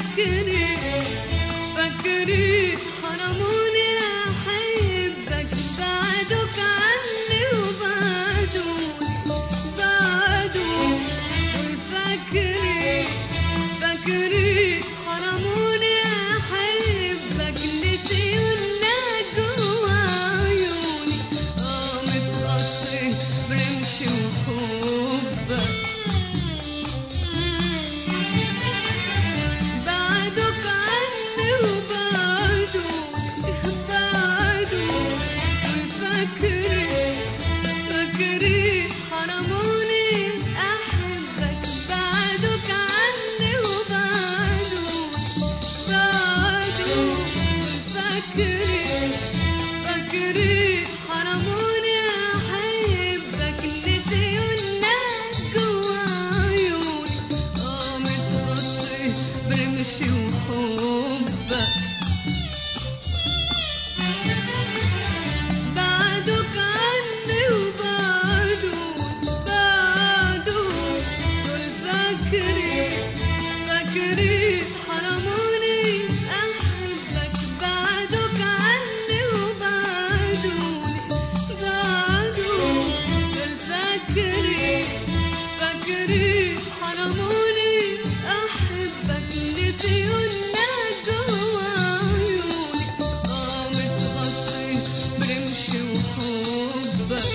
فاكري فاكري حرموني احبك بعدك عني وبعدوني بعدوني فاكري فاكري حرموني احبك نسيونا جوا عيوني اه متقطع برمشي وحبك بعدك عني وبعدك بعدك فاكري فاكري حرموني احبك بعدك عني وبعدك بعدك فاكري فاكري حرموني احبك نسيونا جوا عيوني اه متغطي برمشي وحبك بعدك عني وبعدك بعدك دول فاكري فاكري حرموني احبك بعدك عني وبعدوني بعدك دول فاكري فاكري حرموني احبك نسيونا جوا عيوني اه متغطي برمشي وحبك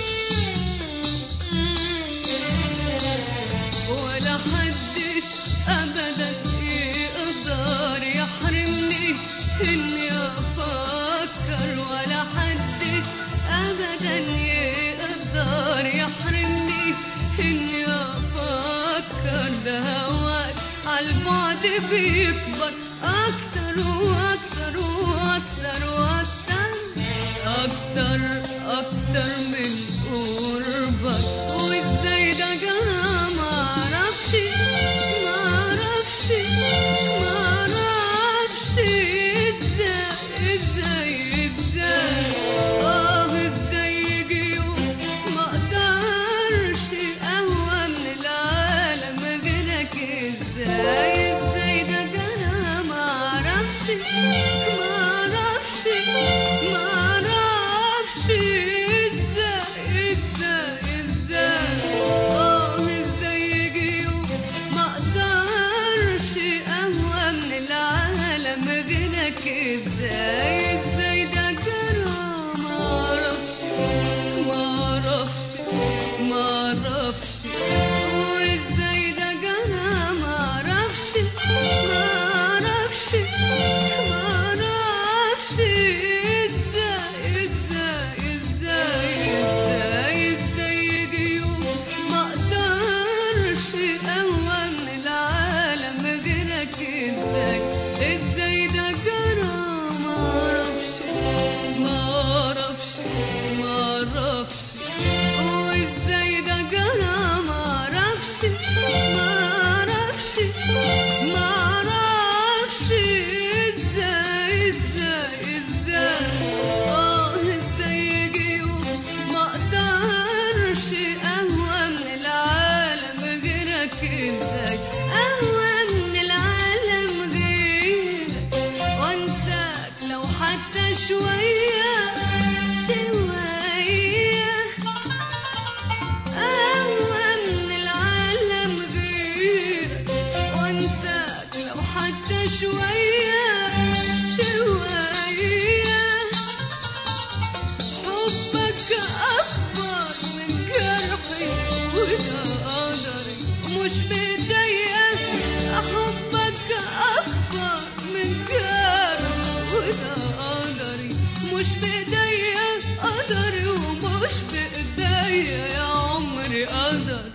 ولا حدش ابدا يقدر يحرمني اني افكر ولا حدش ابدا يقدر يحرمني اني افكر ده هواك عالبعد بيكبر اكتر واكتر واكتر واكتر اكتر اكتر من قربك وازاي ده جرى معرفش معرفش معرفش ازاي ازاي ازاي اه ازاي يجي يوم ما اقدرش اهوى من العالم غيرك ازاي ازاي ده جرى معرفش معرفش معرفش ازاي ازاي ازاي اه ازاي يجي يوم ما اقدرش اهوى من العالم غيرك ازاي ازاي ده جرى معرفش معرفش معرفش وازاي ده جرى معرفش معرفش معرفش ازاي ازاي ازاي ازاي ازاي يجي يوم ما اقدرش اهوى من العالم غيرك ازاي ازاي ده جرى معرفش معرفش معرفش وازاي ده جرى معرفش معرفش معرفش ازاي ازاي ازاي اه ازاي يجي يوم ما اقدرش اهوى من العالم غيرك ازاي اهوى من العالم غيرك وانساك لو حتى شويه شويه أهوى من العالم غيرك وانساك لو حتى شوية شوية حبك أكبر من جرحي وده قدري مش بإيديا حبك أكبر من جرحي وده قدري مش بإيديا قدري ومش بإيديا يا عمري قدر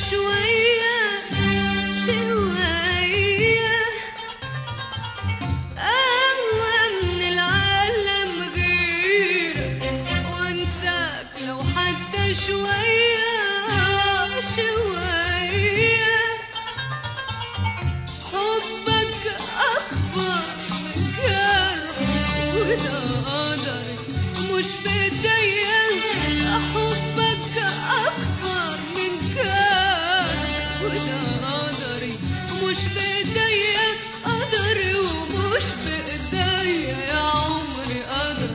شوية شوية أهوى من العالم غيرك وانساك لو حتى شوية شوية حبك أكبر من جرحي وده قدري مش بإيديا حبك أكبر من جرحي وده قدري مش بإيديا قدري ومش بإيديا يا عمري قدر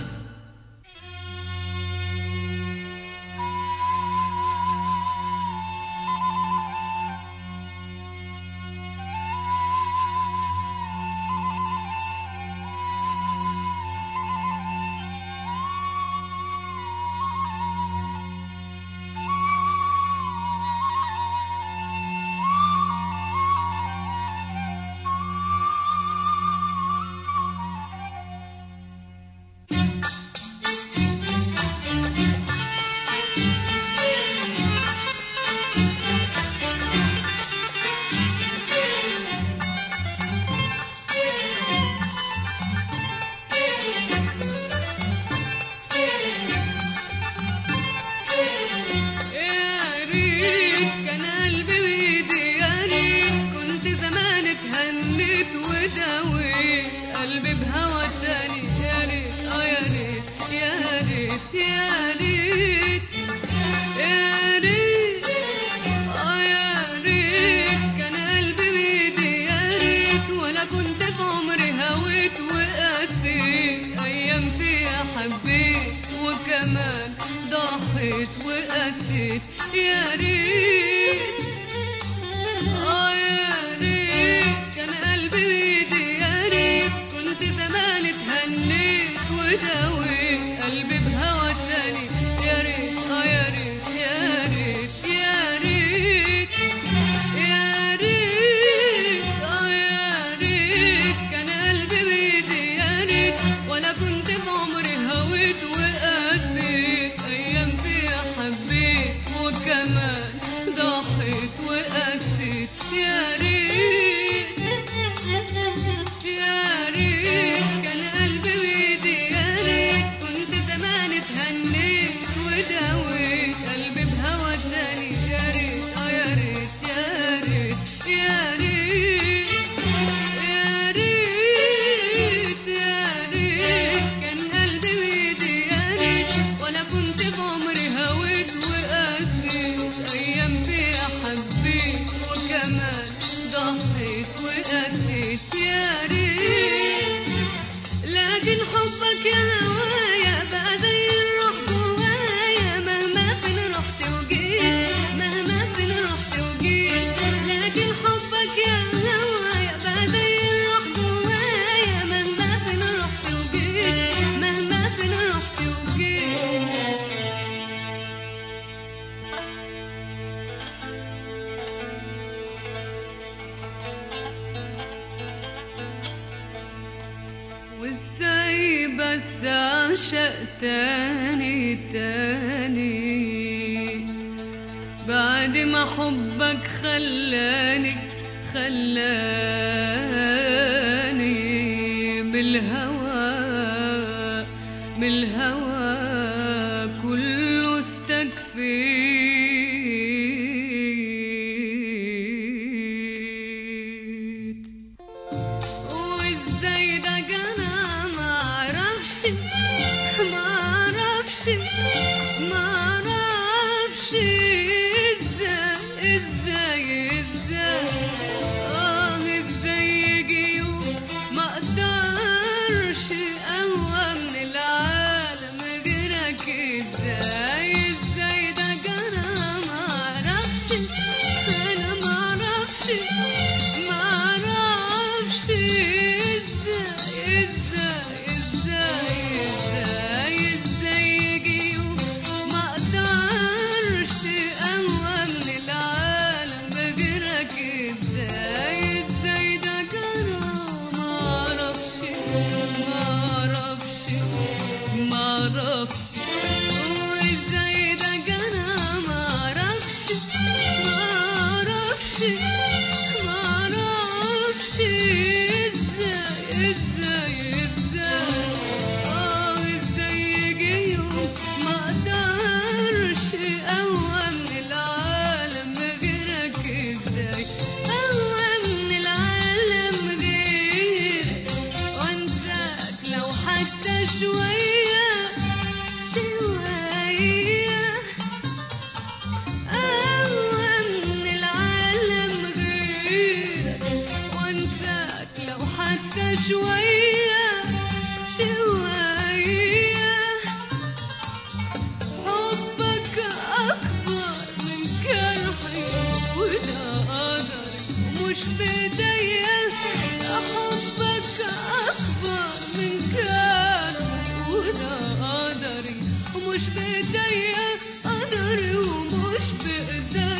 يا ريت كان قلبي بيدي يا ريت كنت زمان اتهنيت وداويت قلبي بهوى تاني يا ريت اه يا ريت يا ريت يا ريت يا ريت اه يا ريت كان قلبي بيدي يا ريت ولا كنت في عمري هويت وقاسيت ايام فيها حبيت وكمان ضحيت وقاسيت يا ريت اه يا ريت كان قلبي بيدي يا ريت كنت زمان اتهنيت وداويت قلبي بهوى تاني يا ريت اه يا ريت يا ريت يا ريت يا ريت اه يا ريت كان قلبي بيدي يا ريت ولا كنت في عمري هويت وقاسيت ايام فيها حبيت وكمان ضحيت وقاسيت يا ريت يا ريت كان قلبي بيدي يا ريت كنت زمان اتهنيت وداويت قلبي بهوى تاني يا ريت اه يا ريت يا ريت يا ريت يا ريت يا ريت كان قلبي بيدي يا ريت ولا كنت في عمري هويت وقاسيت ايام فيها حبيت وكمان ضحيت وقاسيت يا ريت لكن حبك يا هوايا بقى زي الروح جوايا مهما فين رحت وجيت مهما فين رحت وجيت لكن حبك يا هوايا بقى زي الروح جوايا مهما فين رحت وجيت مهما فين رحت وجيت وازاي بس عشق تاني تاني بعد ما حبك خلاني خلاني بالهوى بالهوى كله استكفيت وازاي ده جانا ما اعرفش ما اعرفش ما اعرفش ازاي ازاي ازاي اه ازاي يجي يوم ما اقدرش اقوى من العالم غيرك ازاي ازاي ده شوية شوية حبك أكبر من جرحي وده قدري مش بإيديا حبك أكبر من جرحي وده قدري ومش بإيديا قدري ومش بإيديا